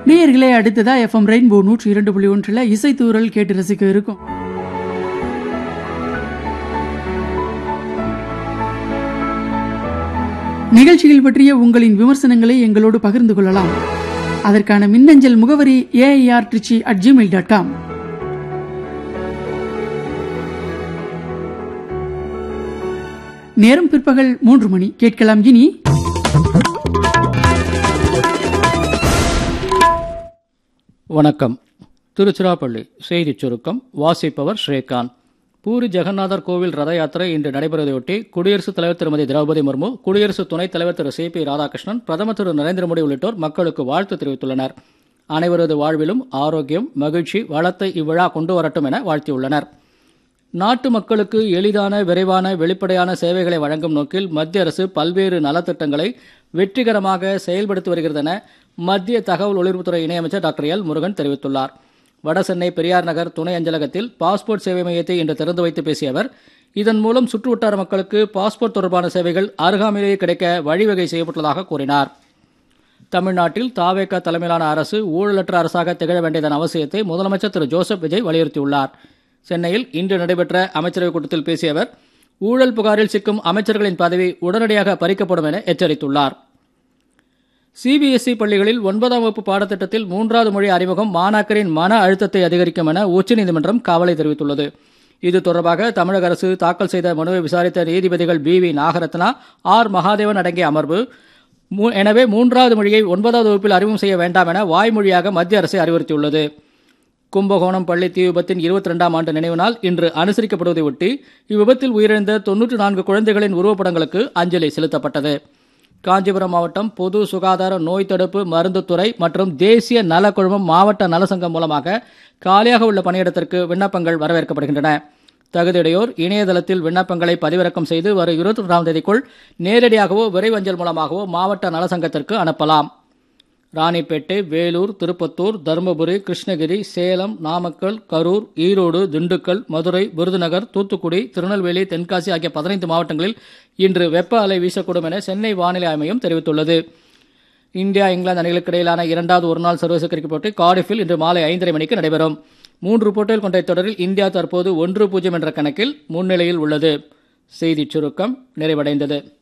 நேயர்களே அடுத்ததா FM rainbow நூற்றி இரண்டு புள்ளி ஒன்றில் இசைத்தூரல் கேட்டு ரசிக்க இருக்கும் நிகழ்ச்சிகள் பற்றிய உங்களின் விமர்சனங்களை எங்களோடு பகிர்ந்து கொள்ளலாம் அதற்கான மின்னஞ்சல் முகவரி AIR Trichy at Gmail dot com நேரம் பிற்பகல் மூன்று மணி கேட்கலாம் இனி வணக்கம் திருச்சிராப்பள்ளி செய்திச் சுருக்கம் வாசிப்பவர் ஸ்ரீகாந்த் பூரி ஜெகநாதர் கோவில் ரத யாத்திரை இன்று நடைபெறுவதையொட்டி குடியரசுத் தலைவர் திருமதி திரௌபதி முர்மு குடியரசு துணைத் தலைவர் திரு சி பி ராதாகிருஷ்ணன் பிரதமர் திரு நரேந்திர மோடி உள்ளிட்டோர் மக்களுக்கு வாழ்த்து தெரிவித்துள்ளனர் அனைவரது வாழ்விலும் ஆரோக்கியம் மகிழ்ச்சி வளத்தை இவ்விழா கொண்டு வரட்டும் என வாழ்த்தியுள்ளனர் நாட்டு மக்களுக்கு எளிதான விரைவான வெளிப்படையான சேவைகளை வழங்கும் நோக்கில் மத்திய அரசு பல்வேறு நலத்திட்டங்களை வெற்றிகரமாக செயல்படுத்தி வருகிறது என மத்திய தகவல் ஒலிபரப்புத்துறை இணையமைச்சர் டாக்டர் எல் முருகன் தெரிவித்துள்ளார் வடசென்னை பெரியார் நகர் துணை அஞ்சலகத்தில் பாஸ்போர்ட் சேவை மையத்தை இன்று திறந்து வைத்து பேசிய அவர் இதன் மூலம் சுற்றுவட்டார மக்களுக்கு பாஸ்போர்ட் தொடர்பான சேவைகள் அருகாமையிலேயே கிடைக்க வழிவகை செய்யப்பட்டுள்ளதாக கூறினார் தமிழ்நாட்டில் தாவேக தலைமையிலான அரசு ஊழலற்ற அரசாக திகழ வேண்டியதன் அவசியத்தை முதலமைச்சர் திரு ஜோசப் விஜய் வலியுறுத்தியுள்ளார் சென்னையில் இன்று நடைபெற்ற அமைச்சரவைக் கூட்டத்தில் பேசிய அவர் ஊழல் புகாரில் சிக்கும் அமைச்சர்களின் பதவி உடனடியாக பறிக்கப்படும் என எச்சரித்துள்ளார் சிபிஎஸ்இ பள்ளிகளில் ஒன்பதாம் வகுப்பு பாடத்திட்டத்தில் மூன்றாவது மொழி அறிமுகம் மாணாக்கரின் மன அழுத்தத்தை அதிகரிக்கும் என உச்சநீதிமன்றம் கவலை தெரிவித்துள்ளது இது தொடர்பாக தமிழக அரசு தாக்கல் செய்த மனுவை விசாரித்த நீதிபதிகள் P V Nagarathna R Mahadevan அடங்கிய அமர்வு மூ- எனவே மூன்றாவது மொழியை ஒன்பதாவது வகுப்பில் அறிமுகம் செய்ய வேண்டாம் என வாய்மொழியாக மத்திய அரசை அறிவுறுத்தியுள்ளது கும்பகோணம் பள்ளி தீ விபத்தின் இருபத்தி ரெண்டாம் ஆண்டு நினைவு நாள் இன்று அனுசரிக்கப்படுவதை ஒட்டி இவ்விபத்தில் உயிரிழந்த தொன்னூற்றி நான்கு குழந்தைகளின் உருவப்படங்களுக்கு அஞ்சலி செலுத்தப்பட்டது காஞ்சிபுரம் மாவட்டம் பொது சுகாதார நோய் தடுப்பு மருந்துத்துறை மற்றும் தேசிய நலக்குழுமம் மாவட்ட நலசங்கம் மூலமாக காலியாக உள்ள பணியிடத்திற்கு விண்ணப்பங்கள் வரவேற்கப்படுகின்றன தகுதியுடையோர் இணையதளத்தில் விண்ணப்பங்களை பதிவிறக்கம் செய்து வரும் இருபத்தி ஒன்றாம் தேதிக்குள் நேரடியாகவோ விரைவஞ்சல் மூலமாகவோ மாவட்ட நலசங்கத்திற்கு அனுப்பலாம் ராணிப்பேட்டை வேலூர் திருப்பத்தூர் தருமபுரி கிருஷ்ணகிரி சேலம் நாமக்கல் கரூர் ஈரோடு திண்டுக்கல் மதுரை விருதுநகர் தூத்துக்குடி திருநெல்வேலி தென்காசி ஆகிய பதினைந்து மாவட்டங்களில் இன்று வெப்ப அலை வீசக்கூடும் என சென்னை வானிலை ஆய்வு மையம் தெரிவித்துள்ளது இந்தியா இங்கிலாந்து அணிகளுக்கு இடையிலான இரண்டாவது ஒருநாள் சர்வதேச கிரிக்கெட் போட்டி கார்டிஃபில் இன்று மாலை ஐந்தரை மணிக்கு நடைபெறும் மூன்று போட்டிகள் கொண்ட தொடரில் இந்தியா தற்போது ஒன்று பூஜ்ஜியம் என்ற கணக்கில் முன்னிலையில் உள்ளது செய்திச் சுருக்கம் நிறைவடைந்தது